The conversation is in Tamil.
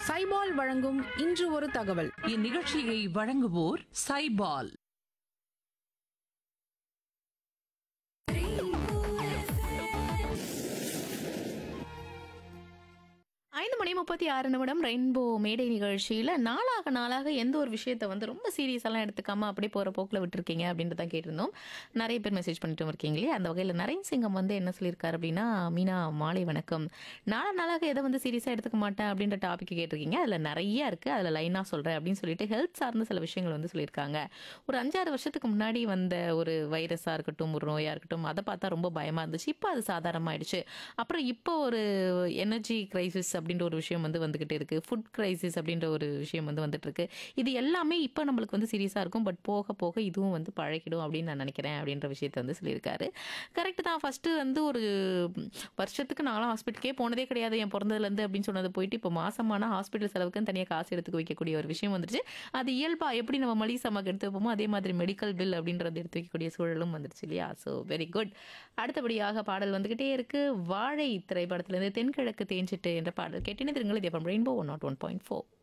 சைபால் வழங்கும் இன்று ஒரு தகவல் இந்நிகழ்ச்சியை வழங்குவோர் சைபால் ஐந்து மணி முப்பத்தி ஆறு நிமிடம் ரெயின்போ மேடை நிகழ்ச்சியில் நாளாக நாளாக எந்த ஒரு விஷயத்தை வந்து ரொம்ப சீரியஸெல்லாம் எடுத்துக்காம அப்படியே போகிற போக்கில் விட்டுருக்கீங்க அப்படின்றத கேட்டிருந்தோம் நிறைய பேர் மெசேஜ் பண்ணிட்டு இருக்கீங்களே அந்த வகையில் நரேன் சிங்கம் வந்து என்ன சொல்லியிருக்காரு அப்படின்னா மீனா மாலை வணக்கம் நாள நாளாக எதை வந்து சீரியஸாக எடுத்துக்க மாட்டேன் அப்படின்ற டாபிக் கேட்டிருக்கீங்க அதில் நிறைய இருக்குது அதில் லைனாக சொல்கிறேன் அப்படின்னு சொல்லிட்டு ஹெல்த் சார்ந்த சில விஷயங்கள் வந்து சொல்லியிருக்காங்க ஒரு அஞ்சாறு வருஷத்துக்கு முன்னாடி வந்த ஒரு வைரஸாக இருக்கட்டும் ஒரு நோயாக இருக்கட்டும் அதை பார்த்தா ரொம்ப பயமாக இருந்துச்சு இப்போ அது சாதாரணமாயிடுச்சு அப்புறம் இப்போ ஒரு எனர்ஜி கிரைசிஸ் அப்படின்ற ஒரு விஷயம் வந்து வந்துகிட்டு இருக்கு ஃபுட் கிரைசிஸ் அப்படின்ற ஒரு விஷயம் வந்து வந்துட்டு இருக்கு இது எல்லாமே இப்போ நம்மளுக்கு வந்து சீரியஸாக இருக்கும் பட் போக போக இதுவும் வந்து பழகிடும் அப்படின்னு நான் நினைக்கிறேன் அப்படின்ற விஷயத்தை வந்து சொல்லியிருக்காரு கரெக்ட் தான் ஃபர்ஸ்ட் வந்து ஒரு வருஷத்துக்கு நான்லாம் ஹாஸ்பிட்டலுக்கே போனதே கிடையாது என் பிறந்ததுலேருந்து அப்படின்னு சொன்னது போயிட்டு இப்போ மாசமான ஹாஸ்பிட்டல் செலவுக்குன்னு தனியாக காசு எடுத்துக்க வைக்கக்கூடிய ஒரு விஷயம் வந்துருச்சு அது இயல்பா எப்படி நம்ம மளிகை சாமாக்கு எடுத்து வைப்போமோ அதே மாதிரி மெடிக்கல் பில் அப்படின்றது எடுத்து வைக்கக்கூடிய சூழலும் வந்துருச்சு இல்லையா ஸோ வெரி குட் அடுத்தபடியாக பாடல் வந்துகிட்டே இருக்கு வாழை திரைப்படத்திலிருந்து தென்கிழக்கு தேஞ்சிட்டு என்ற பாடல் கேட்டினே திருங்கள் இது Rainbow one nought one point four